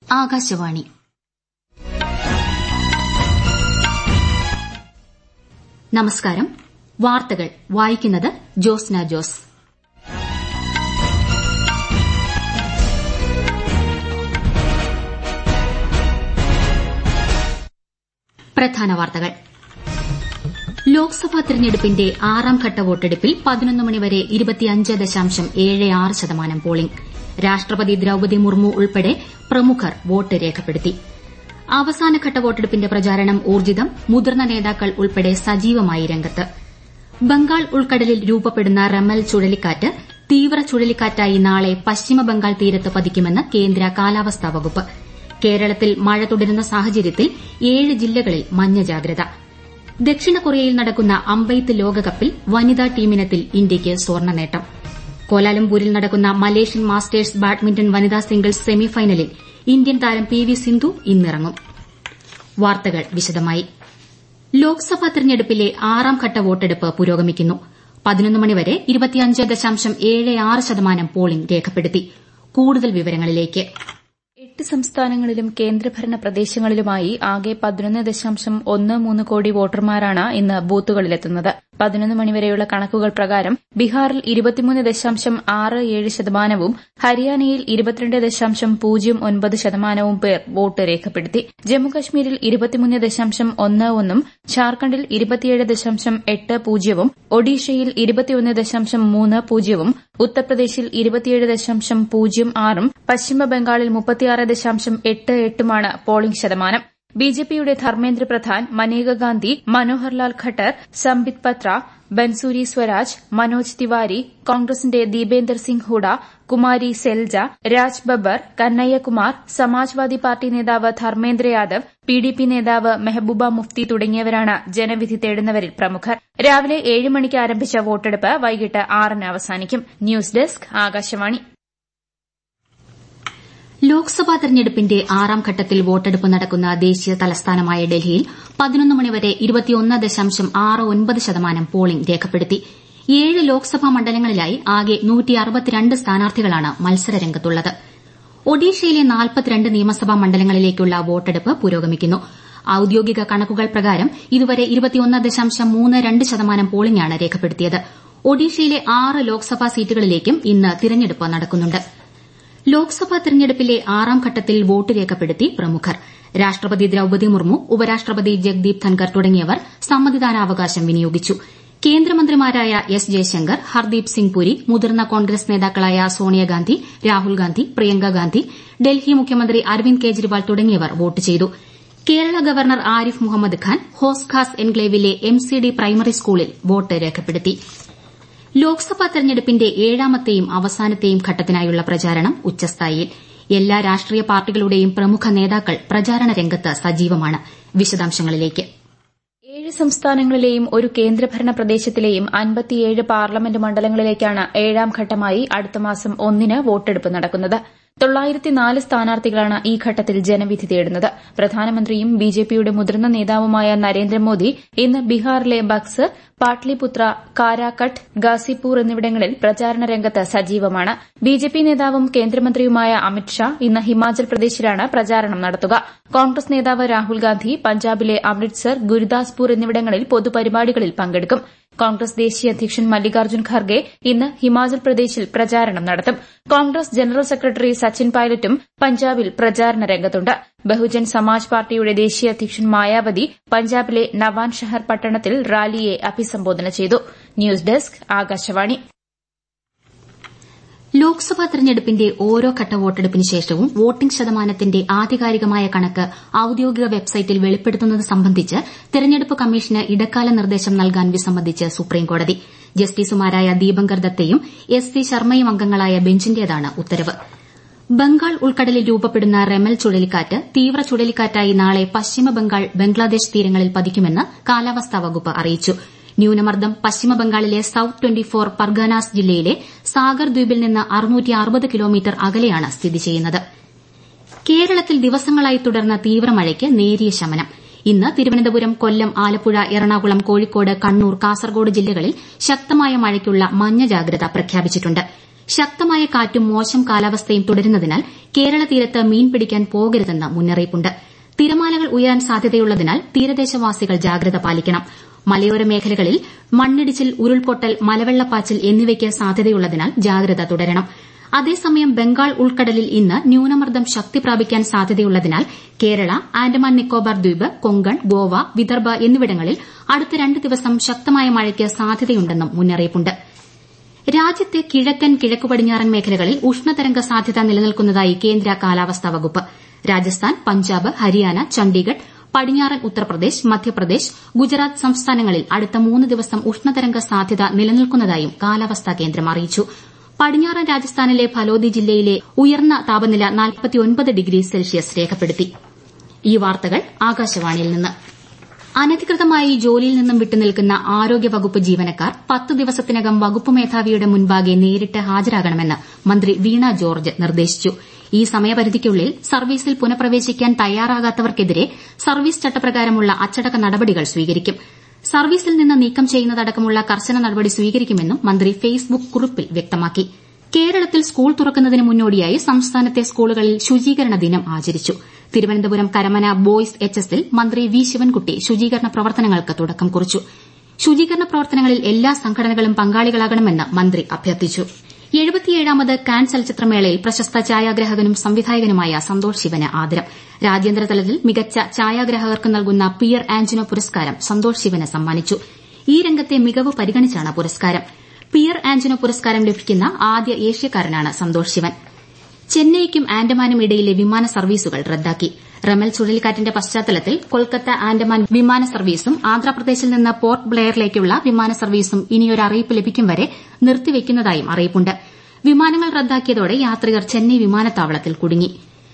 ആകാശവാണി നമസ്കാരം വാർത്തകൾ വായിക്കുന്നത് ജോസ്ന ജോസ് പ്രധാന വാർത്തകൾ ലോക്സഭാ തെരഞ്ഞെടുപ്പിന്റെ ആറാം ഘട്ട വോട്ടെടുപ്പിൽ പതിനൊന്ന് മണിവരെ ശതമാനം പോളിംഗ് രാഷ്ട്രപതി ദ്രൌപതി മുർമു ഉൾപ്പെടെ പ്രമുഖർ വോട്ട് രേഖപ്പെടുത്തി അവസാനഘട്ട വോട്ടെടുപ്പിന്റെ പ്രചാരണം ഊർജ്ജിതം മുതിർന്ന നേതാക്കൾ ഉൾപ്പെടെ സജീവമായി രംഗത്ത് ബംഗാൾ ഉൾക്കടലിൽ രൂപപ്പെടുന്ന റമൽ ചുഴലിക്കാറ്റ് തീവ്ര ചുഴലിക്കാറ്റായി നാളെ പശ്ചിമബംഗാൾ തീരത്ത് പതിക്കുമെന്ന് കേന്ദ്ര കാലാവസ്ഥാ വകുപ്പ് കേരളത്തിൽ മഴ തുടരുന്ന സാഹചര്യത്തിൽ ഏഴ് ജില്ലകളിൽ മഞ്ഞ ജാഗ്രത ദക്ഷിണ കൊറിയയിൽ നടക്കുന്ന അമ്പെയ്ത്ത് ലോകകപ്പിൽ വനിതാ ടീമിനത്തിൽ ഇന്ത്യയ്ക്ക് സ്വർണ്ണ നേട്ടം കോലാലംപൂരിൽ നടക്കുന്ന മലേഷ്യൻ മാസ്റ്റേഴ്സ് ബാഡ്മിന്റൺ വനിതാ സിംഗിൾസ് സെമിഫൈനലിൽ ഇന്ത്യൻ താരം പി വി സിന്ധു ഇന്നിറങ്ങും വാർത്തകൾ വിശദമായി ലോക്സഭാ തെരഞ്ഞെടുപ്പിലെ ആറാം ഘട്ട വോട്ടെടുപ്പ് പുരോഗമിക്കുന്നു പതിനൊന്ന് മണിവരെ ശതമാനം പോളിംഗ് രേഖപ്പെടുത്തി കൂടുതൽ വിവരങ്ങളിലേക്ക് എട്ട് സംസ്ഥാനങ്ങളിലും കേന്ദ്രഭരണ പ്രദേശങ്ങളിലുമായി ആകെ പതിനൊന്ന് ദശാംശം ഒന്ന് മൂന്ന് കോടി വോട്ടർമാരാണ് ഇന്ന് ബൂത്തുകളിലെത്തുന്നത് പതിനൊന്ന് മണിവരെയുള്ള കണക്കുകൾ പ്രകാരം ബീഹാറിൽ ഇരുപത്തിമൂന്ന് ദശാംശം ആറ് ഏഴ് ശതമാനവും ഹരിയാനയിൽ ഇരുപത്തിരണ്ട് ദശാംശം പൂജ്യം ഒൻപത് ശതമാനവും പേർ വോട്ട് രേഖപ്പെടുത്തി ജമ്മുകശ്മീരിൽ ഇരുപത്തിമൂന്ന് ദശാംശം ഒന്ന് ഒന്നും ഝാർഖണ്ഡിൽ ഇരുപത്തിയേഴ് ദശാംശം എട്ട് പൂജ്യവും ഒഡീഷയിൽ ഇരുപത്തിയൊന്ന് ദശാംശം മൂന്ന് പൂജ്യവും ഉത്തർപ്രദേശിൽ ഇരുപത്തിയേഴ് ദശാംശം പൂജ്യം ആറും പശ്ചിമബംഗാളിൽ മുപ്പത്തിയാറ് ദശാംശം എട്ട് എട്ടുമാണ് പോളിംഗ് ശതമാനം ബിജെപിയുടെ ധർമ്മേന്ദ്ര പ്രധാൻ മനേക ഗാന്ധി മനോഹർലാൽ ഖട്ടർ സംബിത് പത്ര ബൻസൂരി സ്വരാജ് മനോജ് തിവാരി കോൺഗ്രസിന്റെ ദീപേന്ദർ സിംഗ് ഹൂഡ കുമാരി സെൽജ രാജ് ബബ്ബർ കന്നയ്യകുമാർ സമാജ്വാദി പാർട്ടി നേതാവ് ധർമ്മേന്ദ്ര യാദവ് പിഡിപി നേതാവ് മെഹബൂബ മുഫ്തി തുടങ്ങിയവരാണ് ജനവിധി തേടുന്നവരിൽ പ്രമുഖർ രാവിലെ ഏഴ് മണിക്ക് ആരംഭിച്ച വോട്ടെടുപ്പ് വൈകിട്ട് ആറിന് അവസാനിക്കും ന്യൂസ് ഡെസ്ക് ആകാശവാണി ലോക്സഭാ തെരഞ്ഞെടുപ്പിന്റെ ആറാം ഘട്ടത്തിൽ വോട്ടെടുപ്പ് നടക്കുന്ന ദേശീയ തലസ്ഥാനമായ ഡൽഹിയിൽ പതിനൊന്ന് മണിവരെ ശതമാനം പോളിംഗ് രേഖപ്പെടുത്തി ഏഴ് ലോക്സഭാ മണ്ഡലങ്ങളിലായി ആകെ സ്ഥാനാർത്ഥികളാണ് മത്സരരംഗത്തുള്ളത് ഒഡീഷയിലെ നിയമസഭാ മണ്ഡലങ്ങളിലേക്കുള്ള വോട്ടെടുപ്പ് പുരോഗമിക്കുന്നു ഔദ്യോഗിക കണക്കുകൾ പ്രകാരം ഇതുവരെ ശതമാനം പോളിംഗാണ് രേഖപ്പെടുത്തിയത് ഒഡീഷയിലെ ആറ് ലോക്സഭാ സീറ്റുകളിലേക്കും ഇന്ന് തിരഞ്ഞെടുപ്പ് നടക്കുന്നുണ്ട് ലോക്സഭാ തെരഞ്ഞെടുപ്പിലെ ആറാം ഘട്ടത്തിൽ വോട്ട് രേഖപ്പെടുത്തി പ്രമുഖർ രാഷ്ട്രപതി ദ്രൌപതി മുർമു ഉപരാഷ്ട്രപതി ജഗ്ദീപ് ധൻകർ തുടങ്ങിയവർ സമ്മതിദാനാവകാശം വിനിയോഗിച്ചു കേന്ദ്രമന്ത്രിമാരായ എസ് ജയശങ്കർ ഹർദീപ് സിംഗ് പുരി മുതിർന്ന കോൺഗ്രസ് നേതാക്കളായ സോണിയാഗാന്ധി രാഹുൽ ഗാന്ധി പ്രിയങ്ക ഗാന്ധി ഡൽഹി മുഖ്യമന്ത്രി അരവിന്ദ് കെജ്രിവാൾ തുടങ്ങിയവർ വോട്ട് ചെയ്തു Kerala governor Arif Muhammad Khan ഹോസ്ഖാസ് എൻക്ലേവിലെ M C D primary സ്കൂളിൽ വോട്ട് രേഖപ്പെടുത്തി ലോക്സഭാ തെരഞ്ഞെടുപ്പിന്റെ ഏഴാമത്തെയും അവസാനത്തെയും ഘട്ടത്തിനായുള്ള പ്രചാരണം ഉച്ചസ്ഥായിയിൽ എല്ലാ രാഷ്ട്രീയ പാർട്ടികളുടെയും പ്രമുഖ നേതാക്കൾ പ്രചാരണ രംഗത്ത് സജീവമാണ് വിശദാംശങ്ങളിലേക്ക് ഏഴ് സംസ്ഥാനങ്ങളിലെയും ഒരു കേന്ദ്രഭരണ പ്രദേശത്തിലെയും അൻപത്തിയേഴ് പാർലമെന്റ് മണ്ഡലങ്ങളിലേക്കാണ് ഏഴാം ഘട്ടമായി അടുത്ത മാസം ഒന്നിന് വോട്ടെടുപ്പ് നടക്കുന്നത് തൊള്ളായിരത്തിനാല് സ്ഥാനാർത്ഥികളാണ് ഈ ഘട്ടത്തിൽ ജനവിധി തേടുന്നത് പ്രധാനമന്ത്രിയും ബിജെപിയുടെ മുതിർന്ന നേതാവുമായ നരേന്ദ്രമോദി ഇന്ന് ബീഹാറിലെ ബക്സർ പാട്ലിപുത്ര കാരാകട്ട് ഗാസിപൂർ എന്നിവിടങ്ങളിൽ പ്രചാരണ രംഗത്ത് സജീവമാണ് ബിജെപി നേതാവും കേന്ദ്രമന്ത്രിയുമായ അമിത്ഷാ ഇന്ന് ഹിമാചൽ പ്രദേശിലാണ് പ്രചാരണം നടത്തുക കോൺഗ്രസ് നേതാവ് രാഹുൽ ഗാന്ധി പഞ്ചാബിലെ അമൃത്സർ ഗുരുദാസ്പൂർ എന്നിവിടങ്ങളിൽ പൊതുപരിപാടികളിൽ പങ്കെടുക്കും കോൺഗ്രസ് ദേശീയ അധ്യക്ഷൻ മല്ലികാർജ്ജുൻ ഖർഗെ ഇന്ന് ഹിമാചൽ പ്രദേശിൽ പ്രചാരണം നടത്തും കോൺഗ്രസ് ജനറൽ സെക്രട്ടറി സച്ചിൻ പൈലറ്റും പഞ്ചാബിൽ പ്രചാരണ രംഗത്തുണ്ട് ബഹുജൻ സമാജ് പാർട്ടിയുടെ ദേശീയ അധ്യക്ഷൻ മായാവതി പഞ്ചാബിലെ നവാൻ ഷഹർ പട്ടണത്തിൽ റാലിയെ അഭിസംബോധന ചെയ്തു ന്യൂസ് ഡെസ്ക് ആകാശവാണി ലോക്സഭാ തെരഞ്ഞെടുപ്പിന്റെ ഓരോ ഘട്ട വോട്ടെടുപ്പിന് ശേഷവും വോട്ടിംഗ് ശതമാനത്തിന്റെ ആധികാരികമായ കണക്ക് ഔദ്യോഗിക വെബ്സൈറ്റിൽ വെളിപ്പെടുത്തുന്നത് സംബന്ധിച്ച് തെരഞ്ഞെടുപ്പ് കമ്മീഷന് ഇടക്കാല നിർദ്ദേശം നൽകാൻ വിസമ്മതിച്ച് സുപ്രീംകോടതി ജസ്റ്റിസുമാരായ ദീപങ്കർ ദത്തയും എസ് സി ശർമ്മയും അംഗങ്ങളായ ബെഞ്ചിന്റേതാണ് ഉത്തരവ് ബംഗാൾ ഉൾക്കടലിൽ രൂപപ്പെടുന്ന റെമൽ ചുഴലിക്കാറ്റ് തീവ്ര ചുഴലിക്കാറ്റായി നാളെ പശ്ചിമബംഗാൾ ബംഗ്ലാദേശ് തീരങ്ങളിൽ പതിക്കുമെന്ന് കാലാവസ്ഥാ വകുപ്പ് അറിയിച്ചു ന്യൂനമർദ്ദം പശ്ചിമബംഗാളിലെ സൌത്ത് ട്വന്റി ഫോർ പർഗാനാസ് ജില്ലയിലെ സാഗർ ദ്വീപിൽ നിന്ന് കിലോമീറ്റർ അകലെയാണ് സ്ഥിതി ചെയ്യുന്നത് കേരളത്തിൽ ദിവസങ്ങളായി തുടർന്ന തീവ്രമഴയ്ക്ക് നേരിയ ശമനം ഇന്ന് തിരുവനന്തപുരം കൊല്ലം ആലപ്പുഴ എറണാകുളം കോഴിക്കോട് കണ്ണൂർ കാസർഗോഡ് ജില്ലകളിൽ ശക്തമായ മഴയ്ക്കുള്ള മഞ്ഞ ജാഗ്രത പ്രഖ്യാപിച്ചിട്ടുണ്ട് ശക്തമായ കാറ്റും മോശം കാലാവസ്ഥയും തുടരുന്നതിനാൽ കേരള തീരത്ത് മീൻ പിടിക്കാൻ പോകരുതെന്ന് മുന്നറിയിപ്പുണ്ട് തിരമാലകൾ ഉയരാൻ സാധ്യതയുള്ളതിനാൽ തീരദേശവാസികൾ ജാഗ്രത പാലിക്കണം മലയോര മേഖലകളിൽ മണ്ണിടിച്ചിൽ ഉരുൾപൊട്ടൽ മലവെള്ളപ്പാച്ചിൽ എന്നിവയ്ക്ക് സാധ്യതയുള്ളതിനാൽ ജാഗ്രത തുടരണം അതേസമയം ബംഗാൾ ഉൾക്കടലിൽ ഇന്ന് ന്യൂനമർദ്ദം ശക്തി പ്രാപിക്കാൻ സാധ്യതയുള്ളതിനാൽ കേരള ആൻഡമാൻ നിക്കോബാർ ദ്വീപ് കൊങ്കൺ ഗോവ വിദർഭ എന്നിവിടങ്ങളിൽ അടുത്ത രണ്ട് ദിവസം ശക്തമായ മഴയ്ക്ക് സാധ്യതയുണ്ടെന്നും മുന്നറിയിപ്പുണ്ട് രാജ്യത്തെ കിഴക്കൻ കിഴക്കു പടിഞ്ഞാറൻ മേഖലകളിൽ ഉഷ്ണതരംഗ സാധ്യത നിലനിൽക്കുന്നതായി കേന്ദ്ര കാലാവസ്ഥാ വകുപ്പ് രാജസ്ഥാൻ പഞ്ചാബ് ഹരിയാന ചണ്ഡീഗഡ് പടിഞ്ഞാറൻ ഉത്തർപ്രദേശ് മധ്യപ്രദേശ് ഗുജറാത്ത് സംസ്ഥാനങ്ങളിൽ അടുത്ത മൂന്ന് ദിവസം ഉഷ്ണതരംഗ സാധ്യത നിലനിൽക്കുന്നതായും കാലാവസ്ഥാ കേന്ദ്രം അറിയിച്ചു പടിഞ്ഞാറൻ രാജസ്ഥാനിലെ ഫലോദി ജില്ലയിലെ ഉയർന്ന താപനില ഡിഗ്രി സെൽഷ്യസ് രേഖപ്പെടുത്തി ഈ വാർത്തകൾ ആകാശവാണിയിൽ നിന്ന് അനധികൃതമായി ജോലിയിൽ നിന്നും വിട്ടുനിൽക്കുന്ന ആരോഗ്യവകുപ്പ് ജീവനക്കാർ പത്ത് ദിവസത്തിനകം വകുപ്പ് മേധാവിയുടെ മുൻപാകെ നേരിട്ട് ഹാജരാകണമെന്ന് മന്ത്രി വീണ ജോർജ് നിർദ്ദേശിച്ചു ഈ സമയപരിധിക്കുള്ളിൽ സർവീസിൽ പുനഃപ്രവേശിക്കാൻ തയ്യാറാകാത്തവർക്കെതിരെ സർവീസ് ചട്ടപ്രകാരമുള്ള അച്ചടക്ക നടപടികൾ സ്വീകരിക്കും സർവീസിൽ നിന്ന് നീക്കം ചെയ്യുന്നതടക്കമുള്ള കർശന നടപടി സ്വീകരിക്കുമെന്നും മന്ത്രി ഫേസ്ബുക്ക് കുറിപ്പിൽ വ്യക്തമാക്കി കേരളത്തിൽ സ്കൂൾ തുറക്കുന്നതിന് മുന്നോടിയായി സംസ്ഥാനത്തെ സ്കൂളുകളിൽ ശുചീകരണ ദിനം ആചരിച്ചു തിരുവനന്തപുരം കരമന ബോയ്സ് എച്ച് എസിൽ മന്ത്രി വി ശിവൻകുട്ടി ശുചീകരണ പ്രവർത്തനങ്ങൾക്ക് തുടക്കം കുറിച്ചു ശുചീകരണ പ്രവർത്തനങ്ങളിൽ എല്ലാ സംഘടനകളും പങ്കാളികളാകണമെന്ന് മന്ത്രി അഭ്യർത്ഥിച്ചു എഴുപത്തിയേഴാമത് കാൻ ചലച്ചിത്രമേളയിൽ പ്രശസ്ത ഛായാഗ്രാഹകനും സംവിധായകനുമായ സന്തോഷ് ശിവന് ആദരം രാജ്യാന്തരതലത്തിൽ മികച്ച ഛായാഗ്രാഹകർക്ക് നൽകുന്ന പിയർ ആന്റിനോ പുരസ്കാരം സന്തോഷ് ശിവന് സമ്മാനിച്ചു ഈ രംഗത്തെ മികവ് പരിഗണിച്ചാണ് പുരസ്കാരം പിയർ ആന്റിനോ പുരസ്കാരം ലഭിക്കുന്ന ആദ്യ ഏഷ്യക്കാരനാണ് സന്തോഷ് ശിവൻ ചെന്നൈയ്ക്കും ആൻഡമാനും ഇടയിലെ വിമാന സർവീസുകൾ റദ്ദാക്കി റമൽ ചുഴലിക്കാറ്റിന്റെ പശ്ചാത്തലത്തിൽ കൊൽക്കത്ത ആൻഡമാൻ വിമാന സർവീസും ആന്ധ്രാപ്രദേശിൽ നിന്ന് പോർട്ട് ബ്ലെയറിലേക്കുള്ള വിമാന സർവീസും ഇനിയൊരു അറിയിപ്പ് ലഭിക്കും വരെ നിർത്തിവെക്കുന്നതായും അറിയിപ്പുണ്ട് വിമാനങ്ങൾ റദ്ദാക്കിയതോടെ യാത്രികർ ചെന്നൈ വിമാനത്താവളത്തിൽ കുടുങ്ങി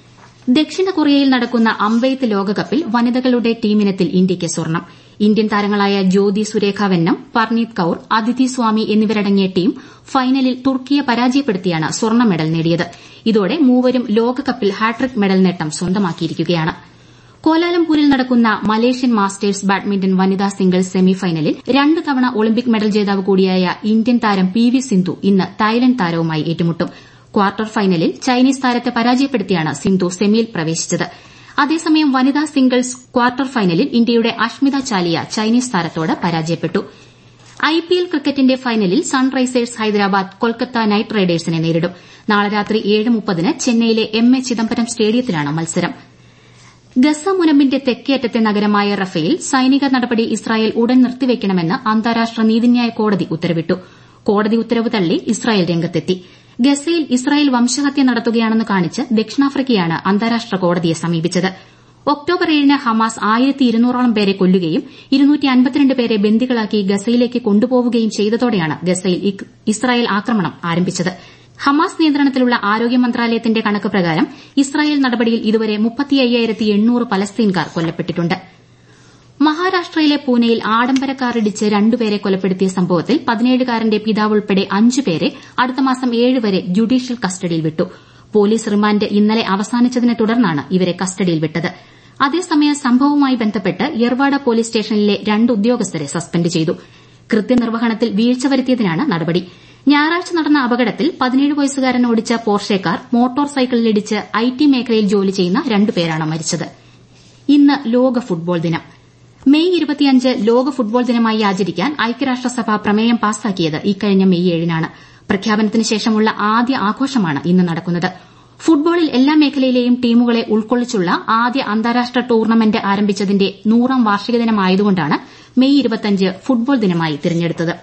ദക്ഷിണ കൊറിയയിൽ നടക്കുന്ന അമ്പെയ്ത്ത് ലോകകപ്പിൽ വനിതകളുടെ ടീമിനത്തിൽ ഇന്ത്യയ്ക്ക് സ്വർണം ഇന്ത്യൻ താരങ്ങളായ ജ്യോതി സുരേഖ വെന്നം പർനീത് കൌർ അദിതി സ്വാമി എന്നിവരടങ്ങിയ ടീം ഫൈനലിൽ തുർക്കിയെ പരാജയപ്പെടുത്തിയാണ് സ്വർണ്ണ മെഡൽ നേടിയത് ഇതോടെ മൂവരും ലോകകപ്പിൽ ഹാട്രിക് മെഡൽ നേട്ടം സ്വന്തമാക്കിയിരിക്കുകയാണ് കോലാലംപൂരിൽ നടക്കുന്ന മലേഷ്യൻ മാസ്റ്റേഴ്സ് ബാഡ്മിന്റൺ വനിതാ സിംഗിൾസ് സെമിഫൈനലിൽ രണ്ട് തവണ ഒളിമ്പിക് മെഡൽ ജേതാവ് കൂടിയായ ഇന്ത്യൻ താരം പി വി സിന്ധു ഇന്ന് തായ്ലന്റ് താരവുമായി ഏറ്റുമുട്ടും ക്വാർട്ടർ ഫൈനലിൽ ചൈനീസ് താരത്തെ പരാജയപ്പെടുത്തിയാണ് സിന്ധു സെമിയിൽ പ്രവേശിച്ചത് അതേസമയം വനിതാ സിംഗിൾസ് ക്വാർട്ടർ ഫൈനലിൽ ഇന്ത്യയുടെ അഷ്മിത ചാലിയ ചൈനീസ് താരത്തോട് പരാജയപ്പെട്ടു ഐപിഎൽ ക്രിക്കറ്റിന്റെ ഫൈനലിൽ സൺറൈസേഴ്സ് ഹൈദരാബാദ് കൊൽക്കത്ത നൈറ്റ് റൈഡേഴ്സിനെ നേരിടും നാളെ രാത്രി ഏഴ് മുപ്പതിന് ചെന്നൈയിലെ എം എ ചിദംബരം സ്റ്റേഡിയത്തിലാണ് മത്സരം ഗസ മുനമ്പിന്റെ തെക്കേയറ്റത്തെ നഗരമായ റഫേൽ സൈനിക നടപടി ഇസ്രായേൽ ഉടൻ നിർത്തിവെക്കണമെന്ന് അന്താരാഷ്ട്ര നീതിന്യായ കോടതി ഉത്തരവിട്ടു കോടതി ഉത്തരവ് തള്ളി ഇസ്രായേൽ രംഗത്തെത്തി ഗസയിൽ ഇസ്രായേൽ വംശഹത്യ നടത്തുകയാണെന്ന് കാണിച്ച് ദക്ഷിണാഫ്രിക്കയാണ് അന്താരാഷ്ട്ര കോടതിയെ സമീപിച്ചത് ഒക്ടോബർ ഏഴിന് ഹമാസ് ആയിരത്തി ഇരുന്നൂറോളം പേരെ കൊല്ലുകയും ഇരുന്നൂറ്റി അൻപത്തിരണ്ട് പേരെ ബന്ദികളാക്കി ഗസയിലേക്ക് കൊണ്ടുപോവുകയും ചെയ്തതോടെയാണ് ഗസയിൽ ഇസ്രായേൽ ആക്രമണം ആരംഭിച്ചത് ഹമാസ് നിയന്ത്രണത്തിലുള്ള ആരോഗ്യ മന്ത്രാലയത്തിന്റെ കണക്ക് പ്രകാരം ഇസ്രായേൽ നടപടിയിൽ ഇതുവരെ മുപ്പത്തിയ്യായിരത്തി എണ്ണൂറ് പലസ്തീൻകാർ കൊല്ലപ്പെട്ടിട്ടുണ്ട് മഹാരാഷ്ട്രയിലെ പൂനെയിൽ ആഡംബര കാറിടിച്ച് രണ്ടുപേരെ കൊലപ്പെടുത്തിയ സംഭവത്തിൽ പതിനേഴുകാരന്റെ പിതാവ് ഉൾപ്പെടെ അഞ്ചുപേരെ അടുത്ത മാസം ഏഴ് വരെ ജുഡീഷ്യൽ കസ്റ്റഡിയിൽ വിട്ടു പോലീസ് റിമാൻഡ് ഇന്നലെ അവസാനിച്ചതിനെ തുടർന്നാണ് ഇവരെ കസ്റ്റഡിയിൽ വിട്ടത് അതേസമയം സംഭവവുമായി ബന്ധപ്പെട്ട് യർവാഡ പോലീസ് സ്റ്റേഷനിലെ രണ്ട് ഉദ്യോഗസ്ഥരെ സസ്പെൻഡ് ചെയ്തു കൃത്യനിർവഹണത്തിൽ വീഴ്ച വരുത്തിയതിനാണ് നടപടി ഞായറാഴ്ച നടന്ന അപകടത്തിൽ പതിനേഴ് വയസ്സുകാരൻ ഓടിച്ച പോർഷെ കാർ മോട്ടോർ സൈക്കിളിലിടിച്ച് ഐ ടി മേഖലയിൽ ജോലി ചെയ്യുന്ന രണ്ടുപേരാണ് മരിച്ചത് ഇന്ന് ലോക ഫുട്ബോൾ ദിനം മെയ് ഇരുപത്തിയഞ്ച് ലോക ഫുട്ബോൾ ദിനമായി ആചരിക്കാൻ ഐക്യരാഷ്ട്രസഭ പ്രമേയം പാസാക്കിയത് ഇക്കഴിഞ്ഞ മെയ് ഏഴിനാണ് പ്രഖ്യാപനത്തിന് ശേഷമുള്ള ആദ്യ ആഘോഷമാണ് ഇന്ന് നടക്കുന്നത് ഫുട്ബോളിൽ എല്ലാ മേഖലയിലെയും ടീമുകളെ ഉൾക്കൊള്ളിച്ചുള്ള ആദ്യ അന്താരാഷ്ട്ര ടൂർണമെന്റ് ആരംഭിച്ചതിന്റെ നൂറാം വാർഷിക ദിനമായതുകൊണ്ടാണ് മെയ് ഇരുപത്തിയഞ്ച് ഫുട്ബോൾ ദിനമായി തിരഞ്ഞെടുത്തത്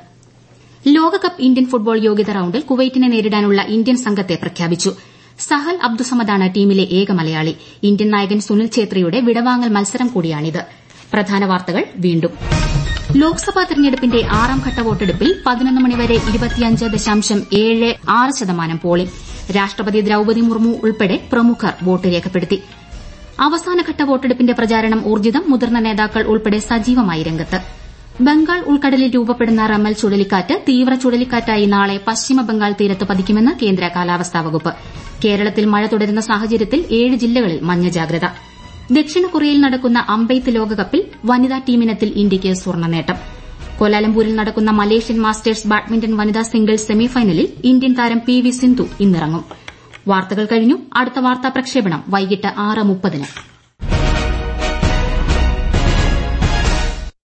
ലോകകപ്പ് ഇന്ത്യൻ ഫുട്ബോൾ യോഗ്യത റൌണ്ടിൽ കുവൈറ്റിനെ നേരിടാനുള്ള ഇന്ത്യൻ സംഘത്തെ പ്രഖ്യാപിച്ചു സഹൽ അബ്ദുസമദാണ് ടീമിലെ ഏക മലയാളി ഇന്ത്യൻ നായകൻ സുനിൽ ഛേത്രിയുടെ വിടവാങ്ങൽ മത്സരം കൂടിയാണിത് പ്രധാന വാർത്തകൾ വീണ്ടും ലോക്സഭാ തെരഞ്ഞെടുപ്പിന്റെ ആറാം ഘട്ട വോട്ടെടുപ്പിൽ പതിനൊന്ന് മണിവരെ ഇരുപത്തിയഞ്ച് ദശാംശം ഏഴ് ആറ് ശതമാനം പോളിംഗ് രാഷ്ട്രപതി ദ്രൌപതി മുർമു ഉൾപ്പെടെ പ്രമുഖർ വോട്ട് രേഖപ്പെടുത്തി അവസാനഘട്ട വോട്ടെടുപ്പിന്റെ പ്രചാരണം ഊർജ്ജിതം മുതിർന്ന നേതാക്കൾ ഉൾപ്പെടെ സജീവമായി രംഗത്ത് ബംഗാൾ ഉൾക്കടലിൽ രൂപപ്പെടുന്ന റമൽ ചുഴലിക്കാറ്റ് തീവ്ര ചുഴലിക്കാറ്റായി നാളെ പശ്ചിമ ബംഗാൾ തീരത്ത് പതിക്കുമെന്ന് കേന്ദ്ര കാലാവസ്ഥാ വകുപ്പ് കേരളത്തിൽ മഴ തുടരുന്ന സാഹചര്യത്തിൽ ഏഴ് ജില്ലകളിൽ മഞ്ഞ ജാഗ്രത ദക്ഷിണ കൊറിയയിൽ നടക്കുന്ന അമ്പെയ്ത്ത് ലോകകപ്പിൽ വനിതാ ടീമിനത്തിൽ ഇന്ത്യയ്ക്ക് സ്വർണ്ണ നേട്ടം കോലാലംപൂരിൽ നടക്കുന്ന മലേഷ്യൻ മാസ്റ്റേഴ്സ് ബാഡ്മിന്റൺ വനിതാ സിംഗിൾസ് സെമിഫൈനലിൽ ഇന്ത്യൻ താരം പി വി സിന്ധു ഇന്നിറങ്ങും വാർത്തകൾ കഴിഞ്ഞു അടുത്ത വാർത്താ പ്രക്ഷേപണം വൈകിട്ട് ആറ് മുപ്പതിന്